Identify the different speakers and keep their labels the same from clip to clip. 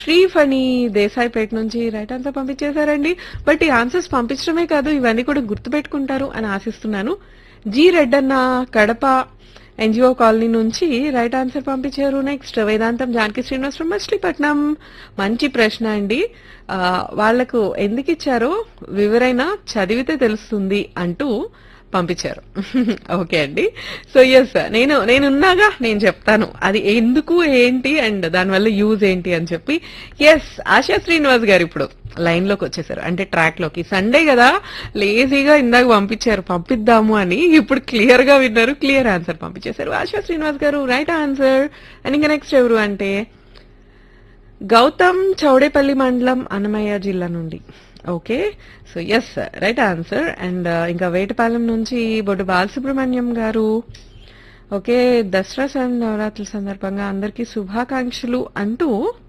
Speaker 1: శ్రీఫణి దేశాయిపేట నుంచి right answer పంపించేశారండి but ఈ ఆన్సర్స్ పంపించడమే కాదు ఇవన్నీ కూడా గుర్తుపెట్టుకుంటారు అని ఆశిస్తున్నాను G Reddanna Kadapa NGO colony నుంచి రైట్ ఆన్సర్ పంపించారు నెక్స్ట్ వేదాంతం జానకి శ్రీనివాస్ ఫ్రమ్ మచిలీపట్నం మంచి ప్రశ్న అండి ఆ, వాళ్లకు ఎందుకు ఇచ్చారో వివరైనా చదివితే తెలుస్తుంది అంటూ పంపించారు ఓకే అండి సో ఎస్ నేను నేనున్నాగా నేను చెప్తాను అది ఎందుకు ఏంటి అండ్ దానివల్ల యూజ్ ఏంటి అని చెప్పి ఎస్ ఆశా శ్రీనివాస్ గారు ఇప్పుడు లైన్ లోకి వచ్చేసారు అంటే ట్రాక్ లోకి సండే కదా లేజీగా ఇందాక పంపించారు పంపిద్దాము అని ఇప్పుడు క్లియర్ గా విన్నారు క్లియర్ ఆన్సర్ పంపించేశారు ఆశా శ్రీనివాస్ గారు రైట్ ఆన్సర్ అండ్ ఇంకా నెక్స్ట్ ఎవరు అంటే గౌతమ్ చౌడేపల్లి మండలం అన్నమయ్య జిల్లా నుండి okay so yes right answer and ఇంకా వేటపాలెం నుంచి బొడ్డు బాలసుబ్రహ్మణ్యం గారు ఓకే దసరా సం- నవరాత్రుల సందర్భంగా అందరికీ శుభాకాంక్షలు అంటూ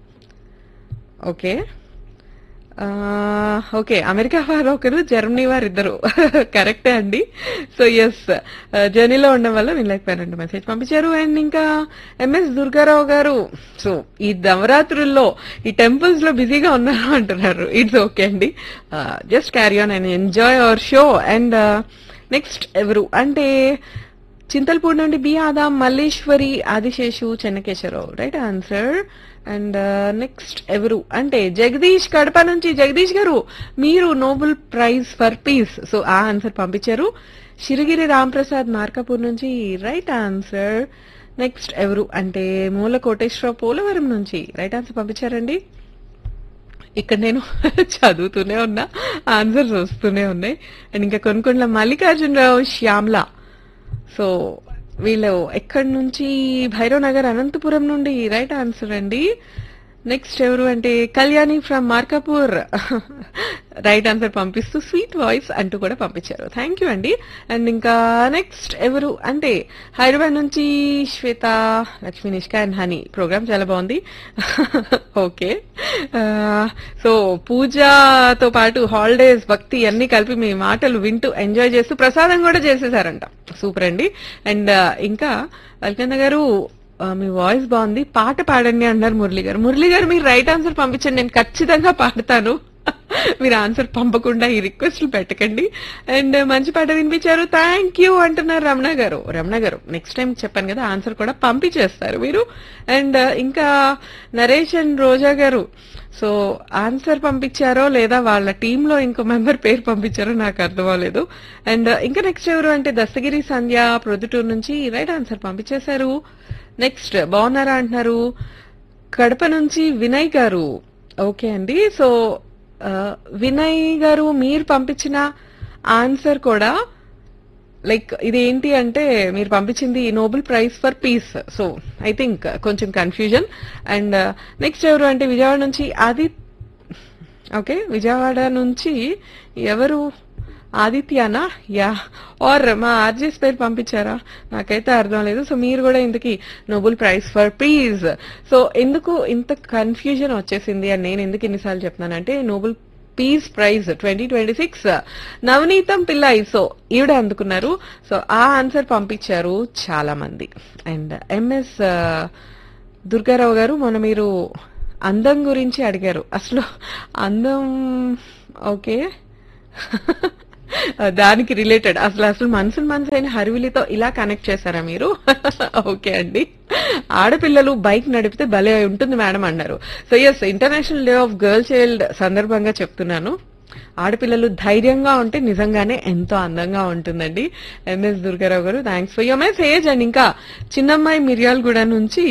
Speaker 1: ఓకే ఆ, ఓకే అమెరికా వారు ఒకరు జర్మనీ వారు ఇద్దరు కరెక్టే అండి సో ఎస్ జర్నీలో ఉండడం వల్ల వినలేకపోయారండి మెసేజ్ పంపించారు అండ్ ఇంకా ఎంఎస్ దుర్గారావు గారు సో ఈ నవరాత్రుల్లో ఈ టెంపుల్స్ లో బిజీగా ఉన్నారు అంటున్నారు ఇట్స్ ఓకే అండి just carry on and enjoy our show and next ఎవరు అంటే చింతల్పూడి నుండి B Adam Malleswari Adiseshu Chennakeswararao right answer and next ఎవరు అంటే జగదీష్ కడప నుంచి జగదీష్ గారు మీరు Nobel prize for peace so ఆ ఆన్సర్ పంపించారు షిరిగిరి రాంప్రసాద్ మార్కాపూర్ నుంచి రైట్ ఆన్సర్ నెక్స్ట్ ఎవరు అంటే మూల కోటేశ్వర పోలవరం నుంచి రైట్ ఆన్సర్ పంపించారండి ఇక్కడ నేను చదువుతూనే ఉన్నా ఆన్సర్స్ వస్తూనే ఉన్నాయి అండ్ ఇంకా కొన్ని కొన్ని మల్లికార్జునరావు శ్యామ్లా సో వీళ్ళు ఎక్కడి నుంచి భైరవ్ నగర్ అనంతపురం నుండి రైట్ ఆన్సర్ అండి నెక్స్ట్ ఎవరు అంటే Kalyani from Markapur right answer పంపిస్తూ స్వీట్ వాయిస్ అంటూ కూడా పంపించారు థ్యాంక్ యూ అండి అండ్ ఇంకా నెక్స్ట్ ఎవరు అంటే హైదరాబాద్ నుంచి Swetha Lakshmi Nishka and honey program చాలా బాగుంది ఓకే సో పూజతో పాటు హాలిడేస్ భక్తి అన్ని కలిపి మీ మాటలు వింటూ ఎంజాయ్ చేస్తూ ప్రసాదం కూడా చేసేసారంట సూపర్ అండి అండ్ ఇంకా వల్కంద గారు ఆ, మీ వాయిస్ బాగుంది పాట పాడండి అన్నారు మురళి గారు మురళి గారు మీరు రైట్ ఆన్సర్ పంపించండి నేను ఖచ్చితంగా పాడతాను మీరు ఆన్సర్ పంపకుండా ఈ రిక్వెస్ట్లు పెట్టకండి అండ్ మంచి పాట వినిపించారు థ్యాంక్ యూ అంటున్నారు రమణ గారు రమణ గారు నెక్స్ట్ టైం చెప్పాను కదా ఆన్సర్ కూడా పంపించేస్తారు మీరు అండ్ ఇంకా నరేష్ అండ్ రోజా గారు సో ఆన్సర్ పంపించారో లేదా వాళ్ళ టీంలో ఇంకో మెంబర్ పేరు పంపించారో నాకు అర్థం అవ్వలేదు అండ్ ఇంకా నెక్స్ట్ ఎవరు అంటే దస్తగిరి సంధ్య ప్రొద్దుటూరు నుంచి రైట్ ఆన్సర్ పంపించేశారు నెక్స్ట్ బాగున్నారా అంటున్నారు కడప నుంచి వినయ్ గారు ఓకే అండి సో ఆ, వినయ్ గారు మీరు పంపించిన ఆన్సర్ కూడా లైక్ ఇది ఏంటి అంటే మీరు పంపించింది Nobel prize for peace so I think కొంచెం కన్ఫ్యూజన్ అండ్ నెక్స్ట్ ఎవరు అంటే విజయవాడ నుంచి ఆది ఓకే విజయవాడ నుంచి ఎవరు ఆదిత్యనా యా ఆర్ మా ఆర్జెస్ పేరు పంపించారా నాకైతే అర్థం లేదు సో మీరు కూడా ఇంతకి Nobel prize for peace so ఎందుకు ఇంత కన్ఫ్యూజన్ వచ్చేసింది అని నేను ఎందుకు ఎన్నిసార్లు చెప్తున్నానంటే Nobel peace prize twenty twenty six Navaneetham Pillai so ఈవిడ అందుకున్నారు సో ఆ ఆన్సర్ పంపించారు చాలా మంది అండ్ ఎంఎస్ దుర్గారావు గారు మొన్న మీరు అందం గురించి అడిగారు అసలు అందం ఓకే దానికి రిలేటెడ్ అసలు అసలు మనసుని మనసు అయిన హరివిలితో ఇలా కనెక్ట్ చేశారా మీరు ఓకే అండి ఆడపిల్లలు బైక్ నడిపితే భలే ఉంటుంది మేడం అన్నారు so yes international day of girl child సందర్భంగా చెప్తున్నాను ఆడపిల్లలు ధైర్యంగా ఉంటే నిజంగానే ఎంతో అందంగా ఉంటుందండి ఎంఎస్ దుర్గారావు గారు thanks for your message and ఇంకా చిన్నమ్మాయి మిర్యాలగూడ నుంచి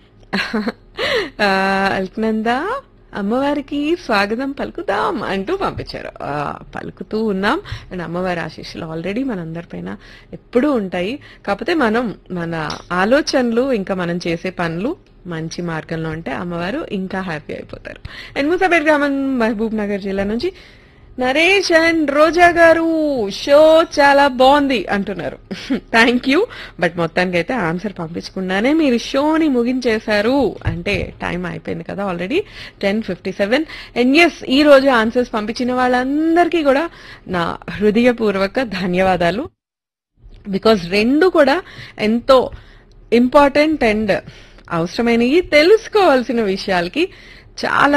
Speaker 1: అల్కనంద అమ్మవారికి స్వాగతం పలుకుదాం అంటూ పంపించారు ఆ, పలుకుతూ ఉన్నాం అండ్ అమ్మవారి ఆశీస్సులు ఆల్రెడీ మనందరిపైన ఎప్పుడూ ఉంటాయి కాకపోతే మనం మన ఆలోచనలు ఇంకా మనం చేసే పనులు మంచి మార్గంలో ఉంటే అమ్మవారు ఇంకా హ్యాపీ అయిపోతారు అండ్ ముసాబేట్ గ్రామం మహబూబ్ నగర్ జిల్లా నుంచి నరేష్ అండ్ రోజా గారు షో చాలా బాగుంది అంటున్నారు థ్యాంక్ యూ బట్ మొత్తానికి అయితే ఆన్సర్ పంపించకుండానే మీరు షోని ముగించేశారు అంటే టైం అయిపోయింది కదా already ten fifty seven and yes ఈ రోజు ఆన్సర్స్ పంపించిన వాళ్ళందరికీ కూడా నా హృదయపూర్వక ధన్యవాదాలు బికాస్ రెండు కూడా ఎంతో ఇంపార్టెంట్ అండ్ అవసరమైనవి తెలుసుకోవాల్సిన విషయాలకి చాలా